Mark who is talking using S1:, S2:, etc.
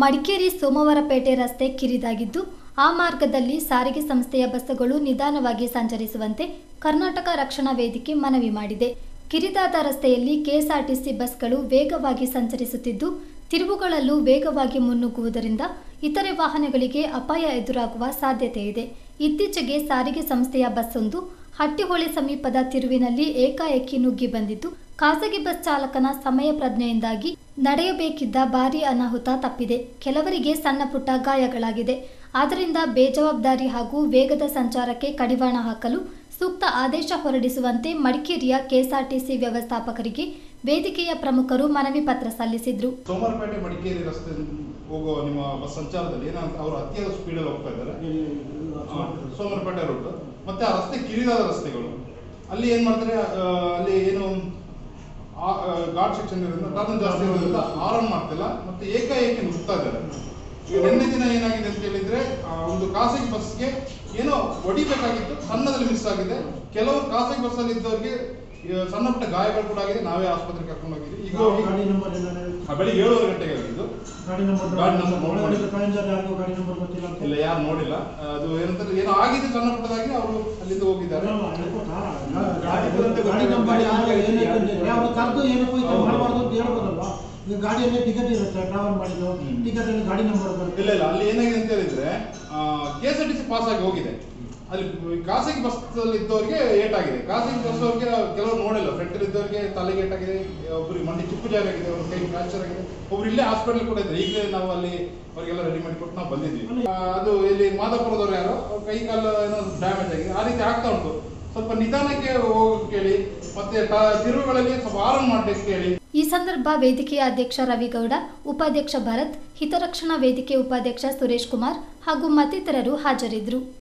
S1: ಮಡಿಕೇರಿ ಸೋಮವಾರಪೇಟೆ ರಸ್ತೆ ಕಿರಿದಾಗಿದ್ದು ಆ ಮಾರ್ಗದಲ್ಲಿ ಸಾರಿಗೆ ಸಂಸ್ಥೆಯ ಬಸ್ಸುಗಳು ನಿಧಾನವಾಗಿ ಸಂಚರಿಸುವಂತೆ ಕರ್ನಾಟಕ ರಕ್ಷಣಾ ವೇದಿಕೆ ಮನವಿ ಮಾಡಿದೆ ಕಿರಿದಾದ ರಸ್ತೆಯಲ್ಲಿ ಕೆಎಸ್ಆರ್ಟಿಸಿ ಬಸ್ಗಳು ವೇಗವಾಗಿ ಸಂಚರಿಸುತ್ತಿದ್ದು ತಿರುವುಗಳಲ್ಲೂ ವೇಗವಾಗಿ ಮುನ್ನುಗ್ಗುವುದರಿಂದ ಇತರೆ ವಾಹನಗಳಿಗೆ ಅಪಾಯ ಎದುರಾಗುವ ಸಾಧ್ಯತೆ ಇದೆ ಇತ್ತೀಚೆಗೆ ಸಾರಿಗೆ ಸಂಸ್ಥೆಯ ಬಸ್ಸೊಂದು ಹಟ್ಟಿಹೊಳೆ ಸಮೀಪದ ತಿರುವಿನಲ್ಲಿ ಏಕಾಏಕಿ ನುಗ್ಗಿ ಬಂದಿದ್ದು ಖಾಸಗಿ ಬಸ್ ಚಾಲಕನ ಸಮಯ ಪ್ರಜ್ಞೆಯಿಂದಾಗಿ ನಡೆಯಬೇಕಿದ್ದ ಭಾರೀ ಅನಾಹುತ ತಪ್ಪಿದೆ ಕೆಲವರಿಗೆ ಸಣ್ಣ ಪುಟ್ಟ ಗಾಯಗಳಾಗಿದೆ ಆದ್ದರಿಂದ ಬೇಜವಾಬ್ದಾರಿ ಹಾಗೂ ವೇಗದ ಸಂಚಾರಕ್ಕೆ ಕಡಿವಾಣ ಹಾಕಲು ಸೂಕ್ತ ಆದೇಶ ಹೊರಡಿಸುವಂತೆ ಮಡಿಕೇರಿಯ ಕೆಎಸ್ಆರ್ಟಿಸಿ ವ್ಯವಸ್ಥಾಪಕರಿಗೆ ವೇದಿಕೆಯ ಪ್ರಮುಖರು ಮನವಿ ಪತ್ರ ಸಲ್ಲಿಸಿದ್ರು
S2: ಸೋಮವಾರಪೇಟೆ ಮಡಿಕೇರಿ ರಸ್ತೆ ಹೋಗುವ ನಿಮ್ಮ ಬಸ್ ಸಂಚಾರದಲ್ಲಿ ಏನಂತ ಅವರು ಅತಿಯಾದ ಸ್ಪೀಡಲ್ಲಿ ಹೋಗ್ತಾ ಇದ್ದಾರೆ ಆ, ಸೋಮವಾರಪೇಟೆ ರೂಟ್ ಮತ್ತೆ ಆ ರಸ್ತೆ ಕಿರಿದಾದ ರಸ್ತೆಗಳು ಅಲ್ಲಿ ಏನ್ ಮಾಡ್ತಾರೆ ಆ, ಅಲ್ಲಿ ಏನು ಘಾಟ್ ಸೆಕ್ಷನ್ ಇರೋದ್ರಿಂದ ಟರ್ನ್ ಜಾಸ್ತಿ ಇರೋದ್ರಿಂದ ಆರನ್ ಮಾಡ್ತಿಲ್ಲ ಮತ್ತೆ ಏಕಾಏಕಿ ನುಗ್ತಾ ಇದ್ದಾರೆ ಈಗ ನಿನ್ನೆ ದಿನ ಏನಾಗಿದೆ ಅಂತ ಹೇಳಿದ್ರೆ ಆ, ಒಂದು ಖಾಸಗಿ ಬಸ್ಗೆ ಏನೋ ಹೊಡಿಬೇಕಾಗಿತ್ತು ಸಣ್ಣದಲ್ಲಿ ಮಿಸ್ ಆಗಿದೆ ಕೆಲವರು ಖಾಸಗಿ ಬಸ್ಸಲ್ಲಿ ಇದ್ದವರಿಗೆ ಆ, ಸಣ್ಣ ಪುಟ್ಟ ಗಾಯಗಳು ಕೂಡ ಆಗಿದೆ ನಾವೇ ಆಸ್ಪತ್ರೆಗೆ ಕರ್ಕೊಂಡು ಹೋಗಿದ್ವಿ ಈಗ ಹೋಗಿ
S3: ಗಾಡಿ ನಂಬರ್ ಏನಾದ್ರು
S2: ಆ, ಬೆಳಿಗ್ಗೆ ಏಳುವರೆ ಗಂಟೆಗೆ ಆಗಿದ್ದು
S3: ಗಾಡಿ ನಂಬರ್
S2: ಗಾಡಿ ನಂಬರ್ ನೋಡ್ ಮಾಡಿ.
S3: ಪ್ಯಾಸೆಂಜರ್ ಯಾರಿಗೂ ಗಾಡಿ ನಂಬರ್ ಗೊತ್ತಿಲ್ಲ ಅಂತ
S2: ಇಲ್ಲ ಯಾರು ನೋಡಿಲ್ಲ ಆ, ಅದು ಏನಂತಾರೆ ಏನೋ ಆಗಿದೆ ಸಣ್ಣ ಪುಟ್ಟದಾಗಿ ಅವರು ಅಲ್ಲಿಂದ ಹೋಗಿದ್ದಾರೆ
S3: ಅಲ್ಲ, ಹೇಳ್ಕೊತಾ?
S2: ಗಾಡಿ
S3: ಗಾಡಿ
S2: ಬರುತ್ತೆ,
S3: ಗಾಡಿ ನಂಬರ್
S2: ಗಾಡಿ
S3: ಯಾರು
S2: ಯಾರು
S3: ಏನಾಯ್ತು ಅಂತ ಅವ್ರು ಕರೆದು ಏನಕ್ಕೂ ಈ ಥರ
S2: ಹೌದು.
S3: ಮಾಡಬಾರ್ದು ಅಂತ ಹೇಳ್ಬೋದಲ್ವಾ ಈಗ ಗಾಡಿಯಲ್ಲಿ ಟಿಕೆಟ್ ಇರುತ್ತೆ ಟ್ರಾವೆಲ್ ಮಾಡಿದ್ದು
S2: ಹ್ಮ್.
S3: ಟಿಕೆಟ್ ಅಲ್ಲಿ ಗಾಡಿ ನಂಬರ್ ಬರುತ್ತೆ
S2: ಇಲ್ಲ ಇಲ್ಲ ಅಲ್ಲಿ ಏನಾಗಿದೆ ಅಂತ ಹೇಳಿದ್ರೆ K S R T C pass ಆಗಿ ಹೋಗಿದೆ ಅಲ್ಲಿ ಖಾಸಗಿ ಬಸ್ ಅಲ್ಲಿ ಇದ್ದವರಿಗೆ ಏಟಾಗಿದೆ ಖಾಸಗಿ ಬಸ್ ಅವ್ರಿಗೆ ಕೆಲವರು ನೋಡಿಲ್ಲ ಫ್ರಂಟ್ ಇದ್ದವರಿಗೆ ತಲೆಗೆ ಏಟಾಗಿದೆ ಒಬ್ಬರಿಗೆ ಮಂಡಿ ಚಿಪ್ಪು ಜಾರಿ ಆಗಿದೆ ಅವ್ರ ಕೈ ಫ್ರಾಕ್ಚರ್ ಆಗಿದೆ ಒಬ್ರು ಇಲ್ಲೇ ಹಾಸ್ಪಿಟಲ್ ಕೂಡ ಇದ್ದಾರೆ ಈಗಲೇ ನಾವು ಅಲ್ಲಿ ಅವರಿಗೆಲ್ಲ ರೆಡಿ ಮಾಡಿ ಕೊಟ್ಟು ನಾವು ಬಂದಿದ್ವಿ ಆ, ಅದು ಇಲ್ಲಿ ಮಾದಾಪುರದವ್ರು ಯಾರೋ ಅವ್ರ ಕೈ ಕಾಲು ಏನೋ ಡ್ಯಾಮೇಜ್ ಆಗಿದೆ ಆ ರೀತಿ ಆಗ್ತಾ ಉಂಟು ಸ್ವಲ್ಪ ನಿಧಾನಕ್ಕೆ ಹೋಗಕ್ಕೆ ಹೇಳಿ ಮತ್ತೆ ಟ- ತಿರುವುಗಳಲ್ಲಿ ಸ್ವಲ್ಪ ಆರಾಮ್ ಮಾಡ್ಲಿಕ್ಕೆ ಹೇಳಿ
S1: ಈ ಸಂದರ್ಭ ವೇದಿಕೆಯ ಅಧ್ಯಕ್ಷ ರವಿಗೌಡ ಉಪಾಧ್ಯಕ್ಷ ಭರತ್ ಹಿತರಕ್ಷಣಾ ವೇದಿಕೆ ಉಪಾಧ್ಯಕ್ಷ ಸುರೇಶ್ ಕುಮಾರ್ ಹಾಗೂ ಮತ್ತಿತರರು ಹಾಜರಿದ್ದರು